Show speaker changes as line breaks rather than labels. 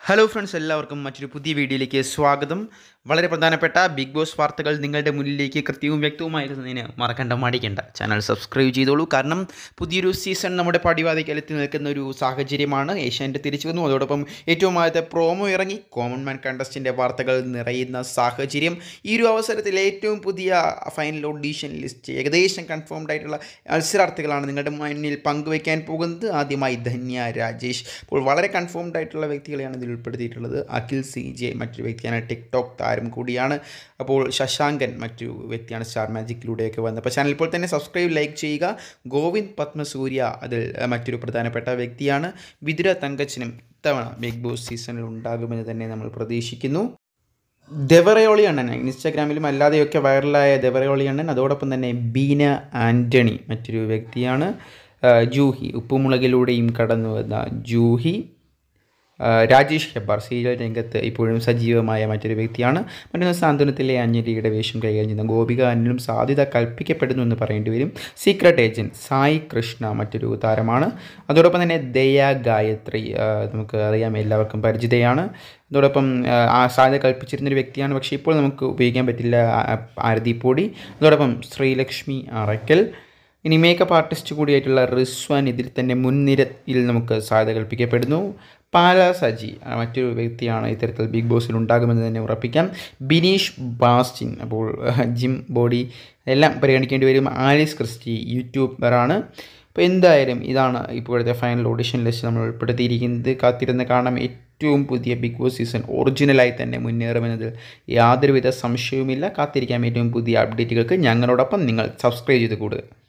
hello friends എല്ലാവർക്കും മറ്റൊരു പുതിയ വീഡിയോയിലേക്ക് സ്വാഗതം വളരെ പ്രധാനപ്പെട്ട ബിഗ് ബോസ് വാർത്തകൾ നിങ്ങളുടെ മുന്നിലേക്ക് കൃത്യവും വ്യക്തവുമായി എത്തുന്നതിന് മറക്കണ്ട മടിക്കണ്ട ചാനൽ സബ്സ്ക്രൈബ് ചെയ്തോളൂ കാരണം പുതിയൊരു സീസൺ നമ്മുടെ പടിവാതിക്കൽ എത്തി നിൽക്കുന്ന ഒരു സാഹചര്യമാണ് ഏഷ്യാൻ്റെ തിരിച്ചു വന്നു അതോടൊപ്പം ഏറ്റവും ആദ്യത്തെ പ്രോമോ ഇറങ്ങി കോമൺ മാൻ കണ്ടസ്റ്റിൻ്റെ വാർത്തകൾ നിറയുന്ന സാഹചര്യം ഈ ഒരു അവസരത്തിൽ ഏറ്റവും പുതിയ ഫൈനൽ ഓഡീഷൻ ലിസ്റ്റ് ഏകദേശം കൺഫേംഡ് ആയിട്ടുള്ള മത്സരാർത്ഥികളാണ് നിങ്ങളുടെ മുന്നിൽ പങ്കുവയ്ക്കാൻ പോകുന്നത് ആദ്യമായി ധന്യ രാജേഷ് അപ്പോൾ വളരെ കൺഫേംഡ് ആയിട്ടുള്ള വ്യക്തികളെയാണ് ഇതിൽ ഉൾപ്പെടുത്തിയിട്ടുള്ളത് അഖിൽ സി ജെ മറ്റൊരു വ്യക്തിയാണ് ടിക്ടോക്ക് താരം കൂടിയാണ് അപ്പോൾ ശശാങ്കൻ മറ്റു വ്യക്തിയാണ് സ്റ്റാർ മാജിക്കിലൂടെയൊക്കെ വന്നത് അപ്പോൾ ചാനൽ ഇപ്പോൾ തന്നെ സബ്സ്ക്രൈബ് ലൈക്ക് ചെയ്യുക ഗോവിന്ദ് പത്മസൂര്യ അതിൽ അഹ്, മറ്റൊരു പ്രധാനപ്പെട്ട വ്യക്തിയാണ് വിതുര തങ്കച്ചനും ഇത്തവണ ബിഗ് ബോസ് സീസണിൽ ഉണ്ടാകുമെന്ന് തന്നെ നമ്മൾ പ്രതീക്ഷിക്കുന്നു ദെവറയോളി അണ്ണൻ ഇൻസ്റ്റാഗ്രാമിലും അല്ലാതെയൊക്കെ വൈറലായ ദെവറയോളി അണ്ണൻ അതോടൊപ്പം തന്നെ ബീന ആൻ്റണി മറ്റൊരു വ്യക്തിയാണ് ആ, ജൂഹി ഉപ്പുമുളകിലൂടെയും കടന്നു വന്ന ജൂഹി ആ, രാജേഷ് ഹെബ്ബാർ സീരിയൽ രംഗത്ത് ഇപ്പോഴും സജീവമായ മറ്റൊരു വ്യക്തിയാണ് മറ്റൊന്ന് സാന്ത്വനത്തിലെ അഞ്ജലിയുടെ വേഷം കൈകാര്യം ചെയ്യുന്ന ഗോപിക അനിലും സാധ്യത കൽപ്പിക്കപ്പെടുന്നു എന്ന് പറയേണ്ടി വരും സീക്രട്ട് ഏജൻറ്റ് സായി കൃഷ്ണ മറ്റൊരു താരമാണ് അതോടൊപ്പം തന്നെ ദയ ഗായത്രി ആ, നമുക്ക് അറിയാം എല്ലാവർക്കും പരിചിതയാണ് അതോടൊപ്പം ആ, ആ സാധ്യത കൽപ്പിച്ചിരുന്നൊരു വ്യക്തിയാണ് പക്ഷേ ഇപ്പോൾ നമുക്ക് ഉപയോഗിക്കാൻ പറ്റില്ല ആ- ആരതിപ്പൊടി അതോടൊപ്പം ശ്രീലക്ഷ്മി അറയ്ക്കൽ ഇനി മേക്കപ്പ് ആർട്ടിസ്റ്റ് കൂടിയായിട്ടുള്ള റിസ്വാൻ ഇതിൽ തന്നെ മുൻനിരയിൽ നമുക്ക് സാധ്യത കൽപ്പിക്കപ്പെടുന്നു പാല സജി ആ, മറ്റൊരു വ്യക്തിയാണ് ഇത്തരത്തിൽ ബിഗ് ബോസിൽ ഉണ്ടാകുമെന്ന് തന്നെ ഉറപ്പിക്കാം ബിനീഷ് ബാസ്റ്റിൻ അപ്പോൾ ജിം ബോഡി എല്ലാം പരിഗണിക്കേണ്ടി വരും ആലിസ് ക്രിസ്റ്റി യൂട്യൂബറാണ് അപ്പോൾ എന്തായാലും ഇതാണ് ഇപ്പോഴത്തെ ഫൈനൽ ഓഡിഷൻ ലിസ്റ്റ് നമ്മൾ ഉൾപ്പെടുത്തിയിരിക്കുന്നത് കാത്തിരുന്ന് കാണാം ഏറ്റവും പുതിയ ബിഗ് ബോസ് സീസൺ ഒറിജിനലായി തന്നെ മുന്നേറുമെന്നതിൽ യാതൊരുവിധ സംശയവുമില്ല കാത്തിരിക്കാം ഏറ്റവും പുതിയ അപ്ഡേറ്റുകൾക്ക് ഞങ്ങളോടൊപ്പം നിങ്ങൾ സബ്സ്ക്രൈബ് ചെയ്ത് കൂടുക